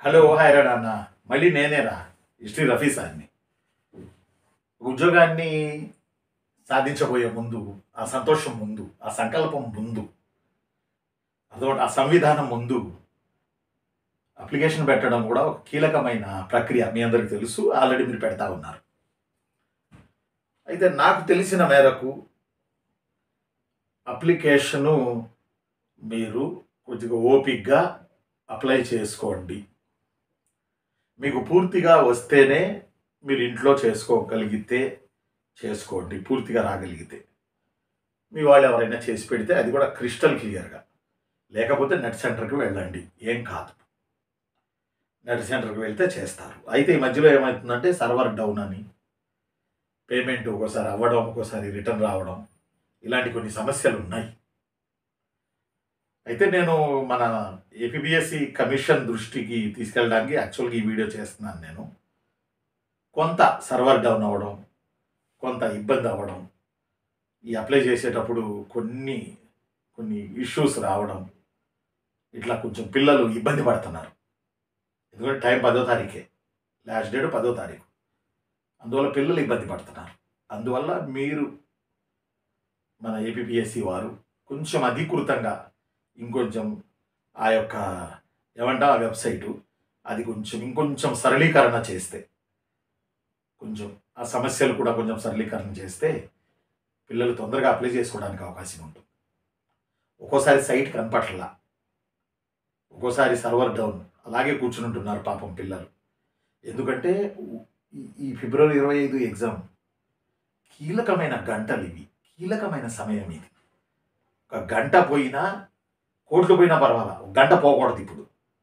hello hi రా నాన్న మళ్ళీ నేనేరా హిస్టరీ రఫీ సార్ని ఉద్యోగాన్ని సాధించబోయే ముందు ఆ సంతోషం ముందు ఆ సంకల్పం ముందు అదొకటి ఆ సంవిధానం ముందు అప్లికేషన్ పెట్టడం కూడా ఒక కీలకమైన ప్రక్రియ మీ అందరికి తెలుసు ఆల్రెడీ మీరు పెడతా ఉన్నారు అయితే నాకు తెలిసిన మేరకు అప్లికేషను మీరు కొద్దిగా ఓపిక్గా అప్లై చేసుకోండి మీకు పూర్తిగా వస్తేనే మీరు ఇంట్లో చేసుకోగలిగితే చేసుకోండి పూర్తిగా రాగలిగితే మీ వాళ్ళు ఎవరైనా చేసి పెడితే అది కూడా క్రిస్టల్ క్లియర్గా లేకపోతే నెట్ సెంటర్కి వెళ్ళండి ఏం కాదు నెట్ సెంటర్కి వెళ్తే చేస్తారు అయితే ఈ మధ్యలో ఏమవుతుందంటే సర్వర్ డౌన్ అని పేమెంట్ ఒక్కోసారి అవ్వడం ఒక్కోసారి రిటర్న్ రావడం ఇలాంటి కొన్ని సమస్యలు ఉన్నాయి అయితే నేను మన ఏపీబిఎస్సి కమిషన్ దృష్టికి తీసుకెళ్ళడానికి యాక్చువల్గా ఈ వీడియో చేస్తున్నాను నేను కొంత సర్వర్ డౌన్ అవ్వడం కొంత ఇబ్బంది అవ్వడం ఈ అప్లై చేసేటప్పుడు కొన్ని కొన్ని ఇష్యూస్ రావడం ఇట్లా కొంచెం పిల్లలు ఇబ్బంది పడుతున్నారు ఎందుకంటే టైం పదో తారీఖే లాస్ట్ డేట్ పదో తారీఖు అందువల్ల పిల్లలు ఇబ్బంది పడుతున్నారు అందువల్ల మీరు మన ఏపీపీఎస్సి వారు కొంచెం అధికృతంగా ఇంకొంచెం ఆ యొక్క ఏమంటా ఆ వెబ్సైటు అది కొంచెం ఇంకొంచెం సరళీకరణ చేస్తే కొంచెం ఆ సమస్యలు కూడా కొంచెం సరళీకరణ చేస్తే పిల్లలు తొందరగా అప్లై చేసుకోవడానికి అవకాశం ఉంటుంది ఒక్కోసారి సైట్ కనపట్లా ఒక్కోసారి సర్వర్ డౌన్ అలాగే కూర్చుని ఉంటున్నారు పాపం పిల్లలు ఎందుకంటే ఈ- ఈ ఫిబ్రవరి ఇరవై ఐదు ఎగ్జామ్ కీలకమైన గంటలు ఇవి కీలకమైన సమయం ఇది ఒక గంట పోయినా కోట్లు పోయినా పర్వాలా ఒక గంట పోకూడదు ఇప్పుడు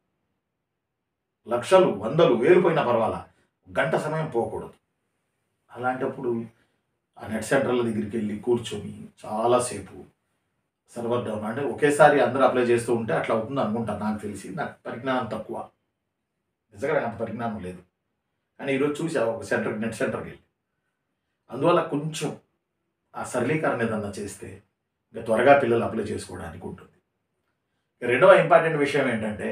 లక్షలు వందలు వేలు పోయినా పర్వాలా గంట సమయం పోకూడదు అలాంటప్పుడు ఆ నెట్ సెంటర్ల దగ్గరికి వెళ్ళి కూర్చొని చాలాసేపు సర్వర్ డౌన్ అంటే ఒకేసారి అందరూ అప్లై చేస్తూ ఉంటే అట్లా అవుతుంది అనుకుంటాను నాకు తెలిసి నాకు పరిజ్ఞానం తక్కువ నిజంగా నాకు అంత పరిజ్ఞానం లేదు కానీ ఈరోజు చూసా ఒక సెంటర్ నెట్ సెంటర్కి వెళ్ళి అందువల్ల కొంచెం ఆ సరళీకరణ ఏదన్నా చేస్తే ఇంకా త్వరగా పిల్లలు అప్లై చేసుకోవడానికి ఉంటుంది ఇక రెండవ ఇంపార్టెంట్ విషయం ఏంటంటే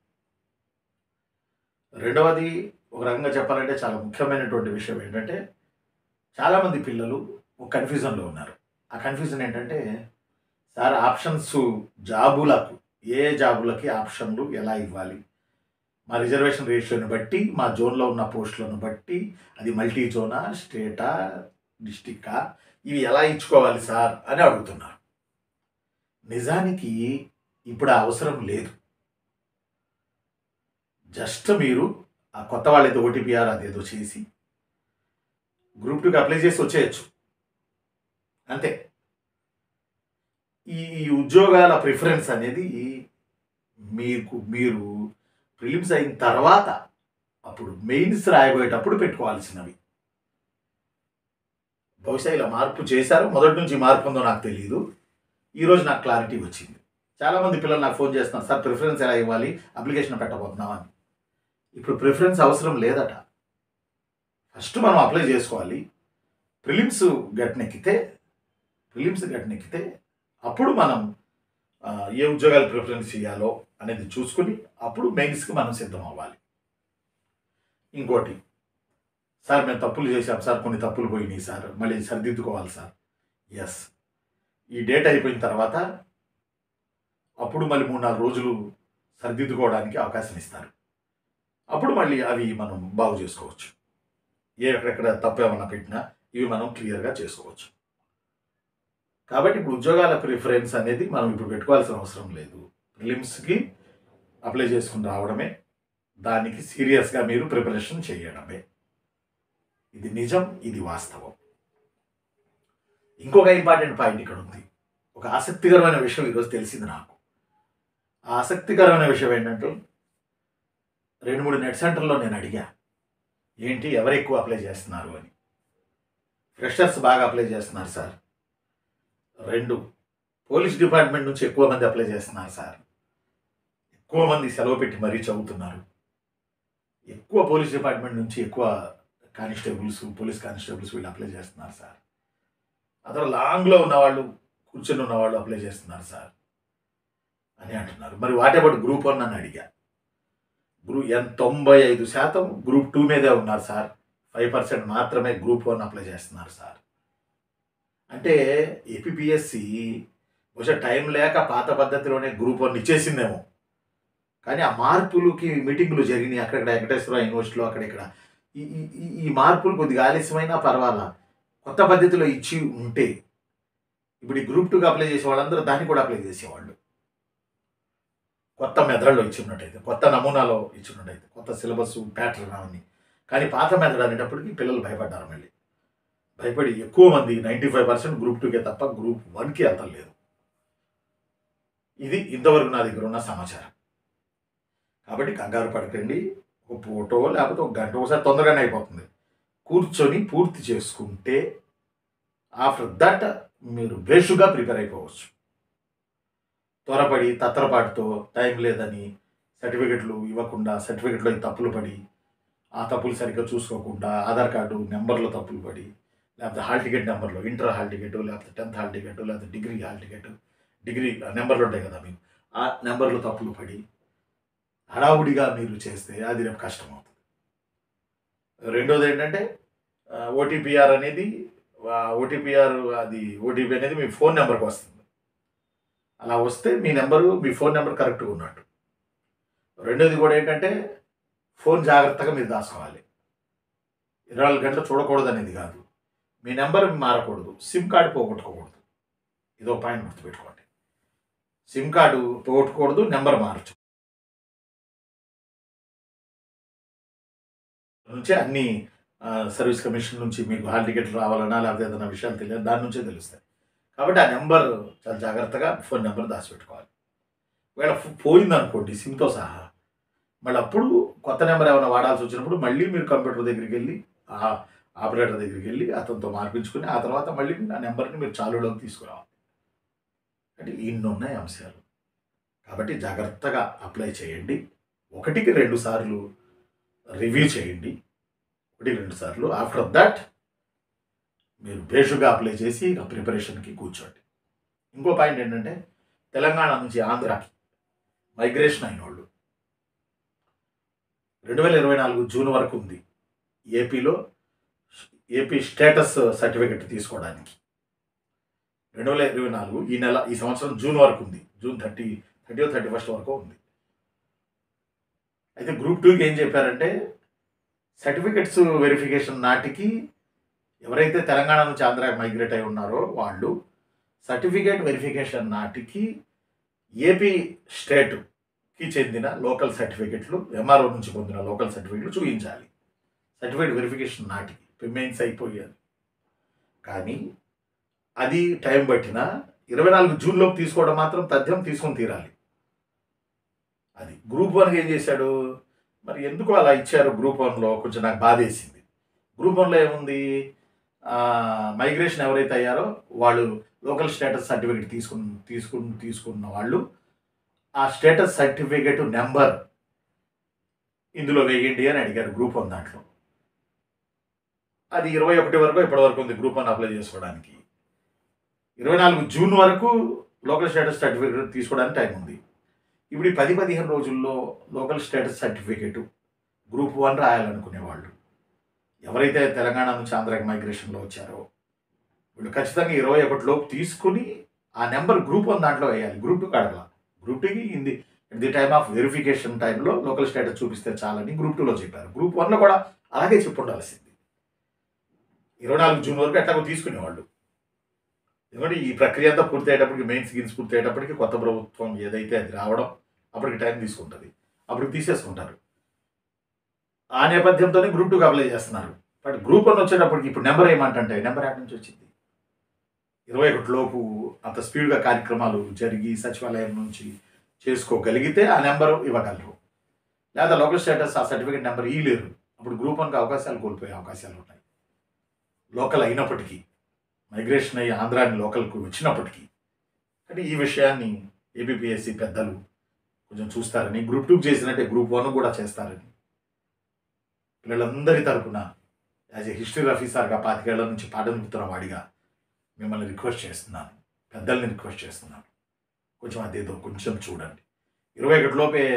రెండవది ఒక రకంగా చెప్పాలంటే చాలా ముఖ్యమైనటువంటి విషయం ఏంటంటే చాలామంది పిల్లలు ఒక కన్ఫ్యూజన్లో ఉన్నారు ఆ కన్ఫ్యూజన్ ఏంటంటే సార్ ఆప్షన్స్ జాబులకు ఏ జాబులకి ఆప్షన్లు ఎలా ఇవ్వాలి మా రిజర్వేషన్ రేషియోని బట్టి మా జోన్లో ఉన్న పోస్టులను బట్టి అది మల్టీ జోనా స్టేటా డిస్టిక్కా ఇవి ఎలా ఇచ్చుకోవాలి సార్ అని అడుగుతున్నారు నిజానికి ఇప్పుడు ఆ అవసరం లేదు జస్ట్ మీరు ఆ కొత్త వాళ్ళైతే ఓటీపీఆర్ అదేదో చేసి గ్రూప్ టూకి అప్లై చేసి వచ్చేయచ్చు అంతే ఈ ఈ ఉద్యోగాల ప్రిఫరెన్స్ అనేది మీకు మీరు ప్రిలిమ్స్ అయిన తర్వాత అప్పుడు మెయిన్స్ రాయబోయేటప్పుడు పెట్టుకోవాల్సినవి బహుశా ఇలా మార్పు చేశారు మొదటి నుంచి మార్పు ఉందో నాకు తెలియదు ఈరోజు నాకు క్లారిటీ వచ్చింది చాలామంది పిల్లలు నాకు ఫోన్ చేస్తున్నారు సార్ ప్రిఫరెన్స్ ఎలా ఇవ్వాలి అప్లికేషన్ పెట్టబోతున్నాం అని ఇప్పుడు ప్రిఫరెన్స్ అవసరం లేదట ఫస్ట్ మనం అప్లై చేసుకోవాలి ప్రిలిమ్స్ గట్నెక్కితే ప్రిలిమ్స్ గట్నెక్కితే అప్పుడు మనం ఆ, ఏ ఉద్యోగాలు ప్రిఫరెన్స్ ఇవ్వాలో అనేది చూసుకుని అప్పుడు మెయిన్స్కి మనం సిద్ధం అవ్వాలి ఇంకోటి సార్ మేము తప్పులు చేశాం సార్ కొన్ని తప్పులు పోయినాయి సార్ మళ్ళీ సరిదిద్దుకోవాలి సార్ ఎస్ ఈ డేట్ అయిపోయిన తర్వాత అప్పుడు మళ్ళీ మూడు నాలుగు రోజులు సరిదిద్దుకోవడానికి అవకాశం ఇస్తారు అప్పుడు మళ్ళీ అవి మనం బాగు చేసుకోవచ్చు ఏ ఎక్కడెక్కడ తప్పు ఏమన్నా పెట్టినా ఇవి మనం క్లియర్గా చేసుకోవచ్చు కాబట్టి ఇప్పుడు ఉద్యోగాల ప్రిఫరెన్స్ అనేది మనం ఇప్పుడు పెట్టుకోవాల్సిన అవసరం లేదు ప్రిలిమ్స్కి అప్లై చేసుకుని రావడమే దానికి సీరియస్గా మీరు ప్రిపరేషన్ చేయడమే ఇది నిజం ఇది వాస్తవం ఇంకొక ఇంపార్టెంట్ పాయింట్ ఇక్కడ ఉంది ఒక ఆసక్తికరమైన విషయం ఈరోజు తెలిసింది నాకు ఆ ఆసక్తికరమైన విషయం ఏంటంటే రెండు మూడు నెట్ సెంటర్లో నేను అడిగా ఏంటి ఎవరు ఎక్కువ అప్లై చేస్తున్నారు అని ఫ్రెషర్స్ బాగా అప్లై చేస్తున్నారు సార్ రెండు పోలీస్ డిపార్ట్మెంట్ నుంచి ఎక్కువ మంది అప్లై చేస్తున్నారు సార్ ఎక్కువ మంది సెలవు పెట్టి మరీ చదువుతున్నారు ఎక్కువ పోలీస్ డిపార్ట్మెంట్ నుంచి ఎక్కువ కానిస్టేబుల్స్ పోలీస్ కానిస్టేబుల్స్ వీళ్ళు అప్లై చేస్తున్నారు సార్ అతను లాంగ్లో ఉన్నవాళ్ళు కూర్చొని ఉన్నవాళ్ళు అప్లై చేస్తున్నారు సార్ అని అంటున్నారు మరి వాట్ అబౌట్ గ్రూప్ వన్ అని అడిగా గ్రూ ఎన్ తొంభై ఐదు శాతం గ్రూప్ టూ మీదే ఉన్నారు సార్ ఫైవ్ పర్సెంట్ మాత్రమే గ్రూప్ వన్ అప్లై చేస్తున్నారు సార్ అంటే ఏపీపీఎస్సి బహుశా టైం లేక పాత పద్ధతిలోనే గ్రూప్ వన్ ఇచ్చేసిందేమో కానీ ఆ మార్పులకి మీటింగులు జరిగినాయి అక్కడక్కడ వెంకటేశ్వర యూనివర్సిటీలో అక్కడిక్కడ ఈ ఈ- ఈ- ఈ మార్పులు కొద్దిగా ఆలస్యమైనా పర్వాలా కొత్త పద్ధతిలో ఇచ్చి ఉంటే ఇప్పుడు ఈ గ్రూప్ టూకి అప్లై చేసే వాళ్ళందరూ దాన్ని కూడా అప్లై చేసేవాళ్ళు కొత్త మెథడ్లో ఇచ్చినట్టయితే కొత్త నమూనాలో ఇచ్చినట్టయితే కొత్త సిలబస్ ప్యాటర్న్ అవన్నీ కానీ పాత మెథడ్ అనేటప్పటికి పిల్లలు భయపడ్డారు మళ్ళీ భయపడి ఎక్కువ మంది నైంటీ ఫైవ్ పర్సెంట్ గ్రూప్ టూకే తప్ప గ్రూప్ వన్కి వెళ్తలేదు ఇది ఇంతవరకు నా దగ్గర ఉన్న సమాచారం కాబట్టి కంగారు పడకండి ఒక ఫోటో లేకపోతే ఒక గంట ఒకసారి తొందరగానే అయిపోతుంది కూర్చొని పూర్తి చేసుకుంటే ఆఫ్టర్ దట్ మీరు బేషుగా ప్రిపేర్ అయిపోవచ్చు త్వరపడి తత్తరపాటుతో టైం లేదని సర్టిఫికెట్లు ఇవ్వకుండా సర్టిఫికెట్లో ఈ తప్పులు పడి ఆ తప్పులు సరిగ్గా చూసుకోకుండా ఆధార్ కార్డు నెంబర్లో తప్పులు పడి లేకపోతే హాల్ టికెట్ నెంబర్లో ఇంటర్ హాల్ టికెట్ లేకపోతే టెన్త్ హాల్ టికెట్ లేకపోతే డిగ్రీ హాల్ టికెట్ డిగ్రీ నెంబర్లు ఉంటాయి కదా మీకు ఆ నెంబర్లో తప్పులు పడి హడావుడిగా మీరు చేస్తే అది రేపు కష్టం అవుతుంది రెండోది ఏంటంటే ఓటీపీఆర్ అనేది ఓటీపీఆర్ అది ఓటీపీ అనేది మీ ఫోన్ నెంబర్కి వస్తుంది అలా వస్తే మీ నెంబరు మీ ఫోన్ నెంబర్ కరెక్ట్గా ఉన్నట్టు రెండోది కూడా ఏంటంటే ఫోన్ జాగ్రత్తగా మీరు దాచుకోవాలి ఇరవై నాలుగు గంటలు చూడకూడదు అనేది కాదు మీ నెంబర్ మారకూడదు సిమ్ కార్డు పోగొట్టుకోకూడదు ఇదో పాయింట్ గుర్తుపెట్టుకోండి సిమ్ కార్డు పోగొట్టుకూడదు నెంబర్ మారచ్చు నుంచి అన్ని ఆ, సర్వీస్ కమిషన్ నుంచి మీకు హాల్ టికెట్ రావాలన్నా లేకపోతే ఏదైనా విషయాలు తెలియదు దాని నుంచే తెలుస్తాయి కాబట్టి ఆ నెంబర్ చాలా జాగ్రత్తగా ఫోన్ నెంబర్ దాచిపెట్టుకోవాలి ఒకవేళ ఫో- పోయిందనుకోండి సిమ్తో సహా మళ్ళీ అప్పుడు కొత్త నెంబర్ ఏమైనా వాడాల్సి వచ్చినప్పుడు మళ్ళీ మీరు కంప్యూటర్ దగ్గరికి వెళ్ళి ఆ ఆపరేటర్ దగ్గరికి వెళ్ళి అతనితో మార్పించుకుని ఆ తర్వాత మళ్ళీ ఆ నెంబర్ని మీరు చాలులోకి తీసుకురావాలి అంటే ఇన్ని ఉన్నాయి అంశాలు కాబట్టి జాగ్రత్తగా అప్లై చేయండి ఒకటికి రెండు సార్లు రివ్యూ చేయండి ఒకటి రెండు సార్లు ఆఫ్టర్ దట్ మీరు బేషుగా అప్లై చేసి ఇక ప్రిపరేషన్కి కూర్చోండి ఇంకో పాయింట్ ఏంటంటే తెలంగాణ నుంచి ఆంధ్రాకి మైగ్రేషన్ అయిన వాళ్ళు రెండు వేల ఇరవై నాలుగు జూన్ వరకు ఉంది ఏపీలో ఏపీ స్టేటస్ సర్టిఫికెట్ తీసుకోవడానికి రెండు వేల ఇరవై నాలుగు ఈ నెల ఈ సంవత్సరం జూన్ వరకు ఉంది June thirty thirty thirty first వరకు ఉంది అయితే గ్రూప్ టూకి ఏం చెప్పారంటే సర్టిఫికెట్స్ వెరిఫికేషన్ నాటికి ఎవరైతే తెలంగాణ నుంచి ఆంధ్రాకి మైగ్రేట్ అయి ఉన్నారో వాళ్ళు సర్టిఫికేట్ వెరిఫికేషన్ నాటికి ఏపీ స్టేట్కి చెందిన లోకల్ సర్టిఫికెట్లు ఎంఆర్ఓ నుంచి పొందిన లోకల్ సర్టిఫికెట్లు చూపించాలి సర్టిఫికేట్ వెరిఫికేషన్ నాటికి మెయిన్స్ అయిపోయాది కానీ అది టైం పట్టినా ఇరవై నాలుగు జూన్లోకి తీసుకోవడం మాత్రం తథ్యం తీసుకొని తీరాలి అది గ్రూప్ వన్కి ఏం చేశాడు మరి ఎందుకు అలా ఇచ్చారు గ్రూప్ వన్లో కొంచెం నాకు బాధేసింది గ్రూప్ వన్లో ఏముంది మైగ్రేషన్ ఎవరైతే అయ్యారో వాళ్ళు లోకల్ స్టేటస్ సర్టిఫికేట్ తీసుకుని తీసుకుని తీసుకున్న వాళ్ళు ఆ స్టేటస్ సర్టిఫికేట్ నెంబర్ ఇందులో వేయండి అని అడిగారు గ్రూప్ వన్ దాంట్లో అది ఇరవై ఒకటి వరకు ఇప్పటి వరకు ఉంది గ్రూప్ వన్ అప్లై చేసుకోవడానికి ఇరవై నాలుగు జూన్ వరకు లోకల్ స్టేటస్ సర్టిఫికేట్ తీసుకోవడానికి టైం ఉంది ఇప్పుడు ఈ పది పదిహేను రోజుల్లో local status certificate group one రాయాలనుకునే వాళ్ళు ఎవరైతే తెలంగాణ నుంచి ఆంధ్రాకి మైగ్రేషన్లో వచ్చారో వీళ్ళు ఖచ్చితంగా ఇరవై ఒకటిలోపు తీసుకుని ఆ నెంబర్ గ్రూప్ వన్ దాంట్లో వేయాలి గ్రూప్ టూ కడగల గ్రూప్ టూకి in the time of verification టైంలో లోకల్ స్టేటస్ చూపిస్తే చాలని గ్రూప్ టూలో చెప్పారు గ్రూప్ వన్లో కూడా అలాగే చెప్పు ఉండాల్సింది ఇరవై నాలుగు జూన్ వరకు ఎట్లాగో తీసుకునేవాళ్ళు ఎందుకంటే ఈ ప్రక్రియ అంతా పూర్తి అయ్యేటప్పటికి మెయిన్స్ గిన్స్ పూర్తి అయ్యేటప్పటికి కొత్త ప్రభుత్వం ఏదైతే అది రావడం అప్పటికి టైం తీసుకుంటుంది అప్పుడు తీసేసుకుంటారు ఆ నేపథ్యంతోనే గ్రూప్ టూకి అప్లై చేస్తున్నారు బట్ గ్రూప్ వన్ వచ్చేటప్పటికి ఇప్పుడు నెంబర్ ఏమంటే నెంబర్ ఎక్కడి నుంచి వచ్చింది ఇరవై ఒకటి లోపు అంత స్పీడ్గా కార్యక్రమాలు జరిగి సచివాలయం నుంచి చేసుకోగలిగితే ఆ నెంబరు ఇవ్వగలరు లేదా లోకల్ స్టేటస్ ఆ సర్టిఫికేట్ నెంబర్ ఇవ్వలేరు అప్పుడు గ్రూప్ వన్కి అవకాశాలు కోల్పోయే అవకాశాలు ఉన్నాయి లోకల్ అయినప్పటికీ మైగ్రేషన్ అయ్యి ఆంధ్రాని లోకల్కు వచ్చినప్పటికీ అంటే ఈ విషయాన్ని ఏబిపిఎస్సి పెద్దలు కొంచెం చూస్తారని గ్రూప్ టూ చేసినట్టే గ్రూప్ వన్ కూడా చేస్తారని పిల్లలందరి తరపున యాజ్ ఏ హిస్టరీ ఆఫీసర్గా పాతికేళ్ల నుంచి పాఠం చెప్తున్న వాడిగా మిమ్మల్ని రిక్వెస్ట్ చేస్తున్నాను పెద్దల్ని రిక్వెస్ట్ చేస్తున్నాను కొంచెం అదేదో కొంచెం చూడండి ఇరవై ఒకటి లోపే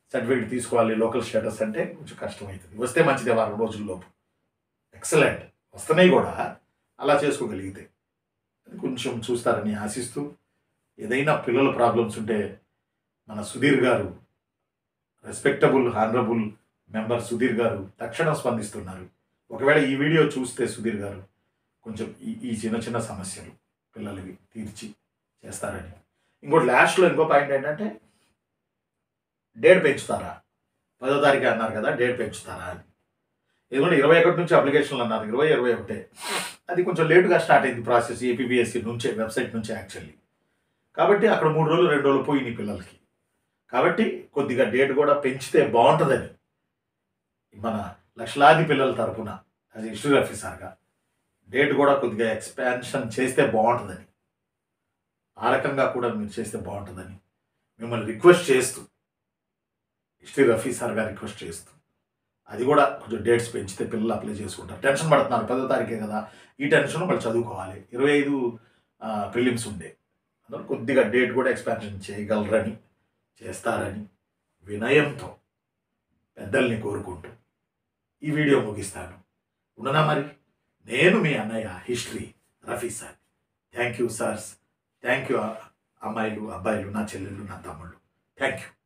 సర్టిఫికేట్ తీసుకోవాలి లోకల్ స్టేటస్ అంటే కొంచెం కష్టమవుతుంది వస్తే మంచిదే వారం రోజుల్లోపు ఎక్సలెంట్ వస్తున్నాయి కూడా అలా చేసుకోగలిగితే కొంచెం చూస్తారని ఆశిస్తూ ఏదైనా పిల్లల ప్రాబ్లమ్స్ ఉంటే మన సుధీర్ గారు రెస్పెక్టబుల్ హానరబుల్ మెంబర్ సుధీర్ గారు తక్షణం స్పందిస్తున్నారు ఒకవేళ ఈ వీడియో చూస్తే సుధీర్ గారు కొంచెం ఈ ఈ చిన్న చిన్న సమస్యలు పిల్లలవి తీర్చి చేస్తారని ఇంకోటి లాస్ట్లో ఇంకో పాయింట్ ఏంటంటే డేట్ పెంచుతారా పదో తారీఖు అన్నారు కదా డేట్ పెంచుతారా అని ఎందుకంటే ఇరవై ఒకటి నుంచి అప్లికేషన్లు అన్నారు ఇరవై ఇరవై ఒకటే అది కొంచెం లేటుగా స్టార్ట్ అయింది ప్రాసెస్ ఏపీబీఎస్సీ నుంచే వెబ్సైట్ నుంచే యాక్చువల్లీ కాబట్టి అక్కడ మూడు రోజులు రెండు రోజులు పోయినాయి పిల్లలకి కాబట్టి కొద్దిగా డేట్ కూడా పెంచితే బాగుంటుందని మన లక్షలాది పిల్లల తరపున యాజ్ హిస్టరీ ఆఫీసర్గా డేట్ కూడా కొద్దిగా ఎక్స్పాన్షన్ చేస్తే బాగుంటుందని ఆ రకంగా కూడా మీరు చేస్తే బాగుంటుందని మిమ్మల్ని రిక్వెస్ట్ చేస్తూ హిస్టరీ ఆఫీసర్గా రిక్వెస్ట్ చేస్తూ అది కూడా కొంచెం డేట్స్ పెంచితే పిల్లలు అప్లై చేసుకుంటారు టెన్షన్ పడుతున్నారు పదో తారీఖే కదా ఈ టెన్షన్ మళ్ళీ చదువుకోవాలి ఇరవై ఐదు ప్రిలిమ్స్ ఉండే అందులో కొద్దిగా డేట్ కూడా ఎక్స్పాన్షన్ చేయగలరని చేస్తారని వినయంతో పెద్దల్ని కోరుకుంటూ ఈ వీడియో ముగిస్తాను ఉండనా మరి నేను మీ అన్నయ్య history Rafi sir thank you sirs thank you అమ్మాయిలు అబ్బాయిలు నా చెల్లెళ్ళు నా తమ్ముళ్ళు థ్యాంక్ యూ